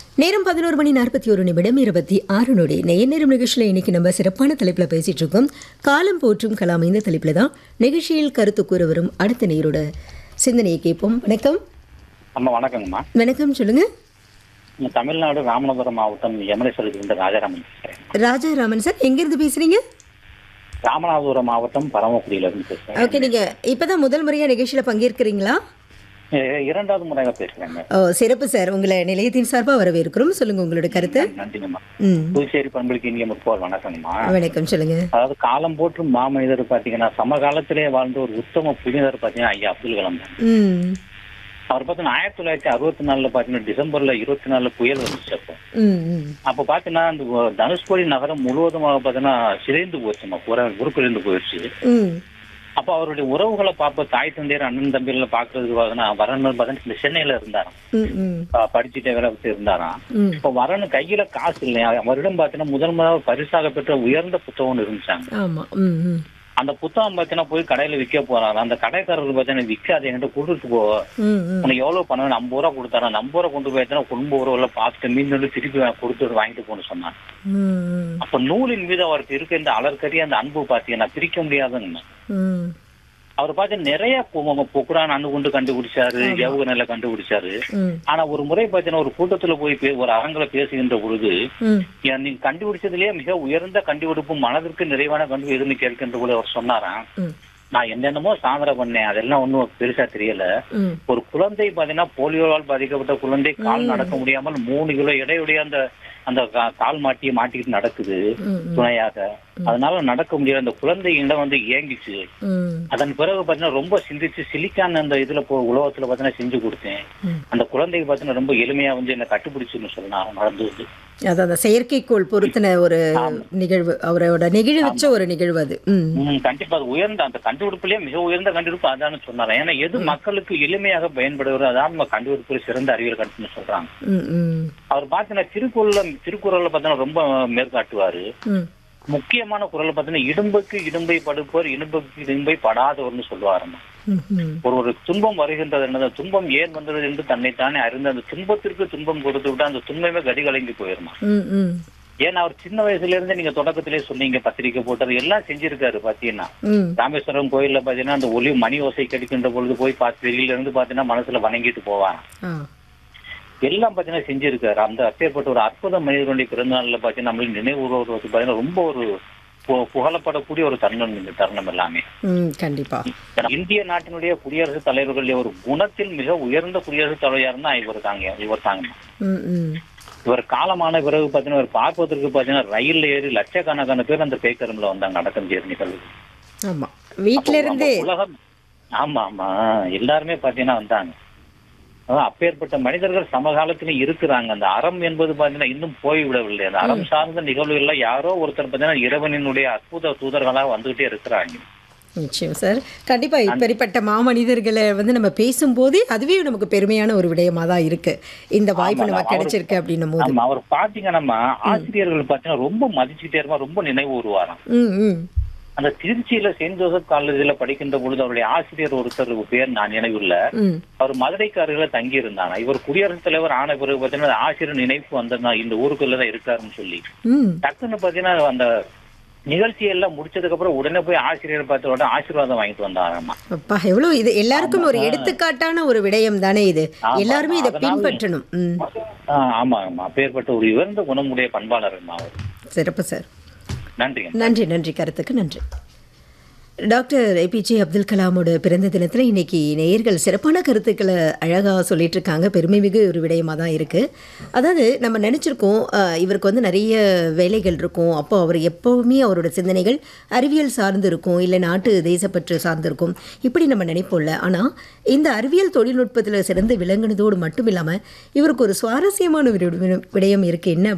நேரம் பதினோரு மணி நாற்பத்தி ஒரு நிமிடம் இருபத்தி ஆறு நொடி நேர் நேரம் நிகழ்ச்சியில் இன்னைக்கு நம்ம சிறப்பான தலைப்பில் பேசிட்டு இருக்கோம் காலம் போற்றும் கலாம் இந்த தலைப்பில் தான் நிகழ்ச்சியில் கருத்து கூற வரும் அடுத்த நேரோட சிந்தனையை கேட்போம் வணக்கம் அம்மா வணக்கங்கம்மா வணக்கம் சொல்லுங்க நான் தமிழ்நாடு ராமநாதபுரம் மாவட்டம் யமனேஸ்வரத்துலேருந்து ராஜாராமன் பேசுகிறேன் ராஜாராமன் சார் எங்கிருந்து பேசுறீங்க ராமநாதபுரம் மாவட்டம் பரமக்குடியிலேருந்து பேசுகிறேன் ஓகே நீங்க இப்பதான் முதல் முறையா நிகழ்ச்சியில பங்கேற்கிறீங்களா இரண்டாவது முறையாக பேசுகிறேங்க ஓ சிறப்பு சார் உங்களை நிலையத்தின் சார்பா வரவேற்கிறோம் சொல்லுங்க உங்களோட கருத்து நன்றிங்கம்மா ம் புதுச்சேரி பண்புக்கு இங்கே முற்போர் வணக்கங்கம்மா வணக்கம் சொல்லுங்க அதாவது காலம் போற்றும் மாமனிதர் பார்த்தீங்கன்னா சமகாலத்திலே வாழ்ந்த ஒரு உத்தம புனிதர் பார்த்தீங்கன்னா ஐயா அப்துல் கலாம் தான் ம் அவர் பார்த்தீங்கன்னா ஆயிரத்தி தொள்ளாயிரத்தி அறுபத்தி நாலில் பார்த்தீங்கன்னா டிசம்பர்ல இருபத்தி நாலில் புயல் வந்துச்சு அப்போ ம் ம் அப்போ பார்த்தீங்கன்னா அந்த தனுஷ்கோடி நகரம் முழுவதுமாக பார்த்தீங்கன்னா சிதைந்து போச்சுமா பூரா உருப்பிழந்து போயிடுச்சு ம் அப்போ அவருடைய உறவுகளை பார்ப்ப தாய் தந்தையர் அண்ணன் தம்பிகளை பாக்குறதுக்கு பார்த்தீங்கன்னா வரணும் பார்த்தீங்கன்னா இந்த சென்னையில இருந்தாராம் ம் ம் ப- படிச்சுட்டு வேலை பார்த்து இருந்தாராம் ம் இப்போ வரணும் கையில காசு இல்லையா அவரிடம் பார்த்தீங்கன்னா முதல் முதலாக பரிசாக பெற்ற உயர்ந்த புத்தகம் ஒன்று இருந்துச்சாங்க ஆமா ம் ம் அந்த புத்தகம் பார்த்தீங்கன்னா போய் கடையில விற்க போறாரு அந்த கடைக்காரர் பார்த்தீங்கன்னா விற்காது என்கிட்ட கொடுத்துட்டு போ ம் ம் உனக்கு எவ்வளவு பணம் வேணும்? ஐம்பது ரூபா கொடுத்தாரா ஐம்பது ரூபா கொண்டு போய் குடும்ப உறவுல பார்த்துட்டு மீன் வந்து திருப்பி கொடுத்துட்டு வாங்கிட்டு போன்னு சொன்னாங்க ம் அப்ப நூலின் மீது அவருக்கு இருக்க இந்த அலர்கரி அந்த அன்பு பார்த்தீங்கன்னா பிரிக்க முடியாதுங்க ம் அவர் பார்த்து நிறைய கு- கு- குரான் அணு கொண்டு கண்டுபிடிச்சாரு ஏவுகணைல கண்டுபிடிச்சாரு ம் ஆனா ஒரு முறை பார்த்தீங்கன்னா ஒரு கூட்டத்துல போய் பே- ஒரு அரங்குல பேசுகின்ற பொழுது ம் ஏன் நீங்க கண்டுபிடிச்சதுலயே மிக உயர்ந்த கண்டுபிடிப்பு மனதிற்கு நிறைவான கண்டுபிடிப்பு எதுன்னு கேட்கின்ற போது அவர் சொன்னாராம் ம் நான் என்னென்னமோ சாதனை பண்ணேன் அதெல்லாம் ஒண்ணும் பெருசா தெரியல ம் ஒரு குழந்தை பாத்தீங்கன்னா போலியோவால் பாதிக்கப்பட்ட குழந்தை கால் நடக்க முடியாமல் மூணு கிலோ எடையுடைய அந்த அந்த கா- கால் மாட்டியை மாட்டிக்கிட்டு நடக்குது ம் துணையாக அதனால நடக்க முடியல அந்த குழந்தை இடம் வந்து ஏங்கிச்சு ம் அதன் பிறகு பாத்தீங்கன்னா ரொம்ப சிந்திச்சு சிலிக்கான் அந்த இதுல போ உலகத்துல பாத்தீங்கன்னா செஞ்சு கொடுத்தேன் ம். அந்த குழந்தைக்கு பாத்தீங்கன்னா ரொம்ப எளிமையா வந்து என்ன கட்டுப்பிடிச்சுன்னு சொல்லலாம் நடந்தது அதான் அந்த செயற்கைக்கோள் பொருத்தின ஒரு நிகழ்வு அவரோட நெகிழ வச்ச ஒரு நிகழ்வு அது ம் ம், கண்டிப்பா அது உயர்ந்த அந்த கண்டுபிடிப்புலயே மிக உயர்ந்த கண்டுபிடிப்பு அதான்னு சொன்னாங்க ஏன்னா எது மக்களுக்கு எளிமையாக பயன்படுகிறோ அதான் நம்ம கண்டுபிடிப்புல சிறந்த அறிவியல் கண்டுபிடிப்பு சொல்றாங்க ம் ம் அவர் பாத்தீங்கன்னா திருக்குறள்ல திருக்குறள்ல பாத்தீங்கன்னா ரொம்ப மேற்காட்டுவாரு ம் முக்கியமான குரல் பாத்தீங்கன்னா இடும்புக்கு இடும்பை படுப்பவர் இடும்புக்கு இடும்பை படாதவர்னு சொல்லுவாருமா ம் ம் ஒரு ஒரு துன்பம் வருகின்றது என்னது துன்பம் ஏன் வந்தது என்று தன்னைத்தானே அறிந்து அந்த துன்பத்திற்கு துன்பம் கொடுத்து விட்டு அந்த துன்பமே கதி கலங்கி போயிருமா ம் ம் ஏன்னா அவர் சின்ன வயசுல இருந்து நீங்க தொடக்கத்திலே சொன்னீங்க பத்திரிக்கை போட்டது எல்லாம் செஞ்சிருக்காரு பாத்தீங்கன்னா ம் ராமேஸ்வரம் கோயில்ல பாத்தீங்கன்னா அந்த ஒலி மணி ஓசை கிடைக்கின்ற பொழுது போய் பார்த்து வெளியில இருந்து பாத்தீங்கன்னா மனசுல வணங்கிட்டு போவாங்க ஆ எல்லாம் பாத்தீங்கன்னா செஞ்சிருக்காரு அந்த அப்பேற்பட்ட ஒரு அற்புத மனிதனுடைய பிறந்த நாள்ல பாத்தீங்கன்னா நம்மளுக்கு நினைவு கூறுவது பாத்தீங்கன்னா ரொம்ப ஒரு பு- புகழப்படக்கூடிய ஒரு தருணம் இந்த தருணம் எல்லாமே ம் கண்டிப்பா ஏன்னா இந்திய நாட்டினுடைய குடியரசுத் தலைவர்களுடைய ஒரு குணத்தில் மிக உயர்ந்த குடியரசுத் தலைவர்னா இவர் தாங்க இவர் தாங்க ம் ம் இவர் காலமான பிறகு பாத்தீங்கன்னா இவர் பார்ப்பதற்கு பாத்தீங்கன்னா ரயில்ல ஏறி லட்சக்கணக்கான பேர் அந்த பேக்கரம்ல வந்தாங்க அடக்கம் செய்ய நிகழ்வு ஆமா வீட்ல இருந்தே நம்ம உலகம் ஆமா ஆமா எல்லாருமே பாத்தீங்கன்னா வந்தாங்க அதான் அப்பேற்பட்ட மனிதர்கள் சமகாலத்திலும் இருக்கிறாங்க அந்த அறம் என்பது பாத்தீங்கன்னா இன்னும் போய்விடவில்லை அந்த அறம் சார்ந்த நிகழ்வுகள்ல யாரோ ஒருத்தர் பாத்தீங்கன்னா இறைவனினுடைய அற்புத தூதர்களா வந்துகிட்டே இருக்கிறாங்க நிச்சயம் சார் கண்டிப்பா இப்படிப்பட்ட மாமனிதர்களை வந்து நம்ம பேசும்போது அதுவே நமக்கு பெருமையான ஒரு விடயமா தான் இருக்கு இந்த வாய்ப்பு நமக்கு கிடைச்சிருக்கு அப்படின்னும் போது ஆமா அவர் பாத்தீங்கன்னா ஆசிரியர்கள் பாத்தீங்கன்னா ரொம்ப மதிச்சுட்டே இருப்பா ரொம்ப நினைவு உருவாராம் ம் ம் அந்த திருச்சியில செயின்ட் ஜோசப் காலேஜ்ல படிக்கின்ற பொழுது அவருடைய ஆசிரியர் ஒருத்தர் பேர் நான் நினைவில்ல ம் அவர் மதுரைக்கு அருகில தங்கி இருந்தாங்க இவர் குடியரசுத் தலைவர் ஆன பிறகு பாத்தீங்கன்னா ஆசிரியர் நினைப்பு வந்த இந்த ஊருக்குள்ள தான் இருக்காருன்னு சொல்லி ம் டக்குன்னு பாத்தீங்கன்னா அந்த நிகழ்ச்சியெல்லாம் முடிச்சதுக்கு அப்புறம் உடனே போய் ஆசிரியர் பார்த்த உடனே ஆசீர்வாதம் வாங்கிட்டு வந்தாராமா அப்பா எவ்வளவு இது எல்லாருக்கும் ஒரு எடுத்துக்காட்டான ஒரு விடயம் தானே இது ஆமா, எல்லாருமே இதை அதனால- பின்பற்றணும் ம் ஆஹ் ஆமா ஆமா அப்பேற்பட்ட ஒரு உயர்ந்த குணமுடைய பண்பாளர் அவர் சிறப்பு சார் நன்றிங்க நன்றி நன்றி கருத்துக்கு நன்றி டாக்டர் ஏபிஜே அப்துல் கலாமோட பிறந்த தினத்தில் இன்னைக்கு நேயர்கள் சிறப்பான கருத்துக்களை அழகாக சொல்லிட்டு இருக்காங்க பெருமை மிகு ஒரு விடயமாக தான் இருக்குது அதாவது நம்ம நினச்சிருக்கோம் அஹ், இவருக்கு வந்து நிறைய வேலைகள் இருக்கும் அப்போ அவர் எப்போவுமே அவரோட சிந்தனைகள் அறிவியல் சார்ந்து இருக்கும் இல்லை நாட்டு தேசப்பற்று சார்ந்து இருக்கும் இப்படி நம்ம நினைப்போம்ல ஆனால் இந்த அறிவியல் தொழில்நுட்பத்தில் சிறந்து விளங்குனதோடு மட்டும் இல்லாமல் இவருக்கு ஒரு சுவாரஸ்யமான ஒரு விடயம் இருக்குது என்ன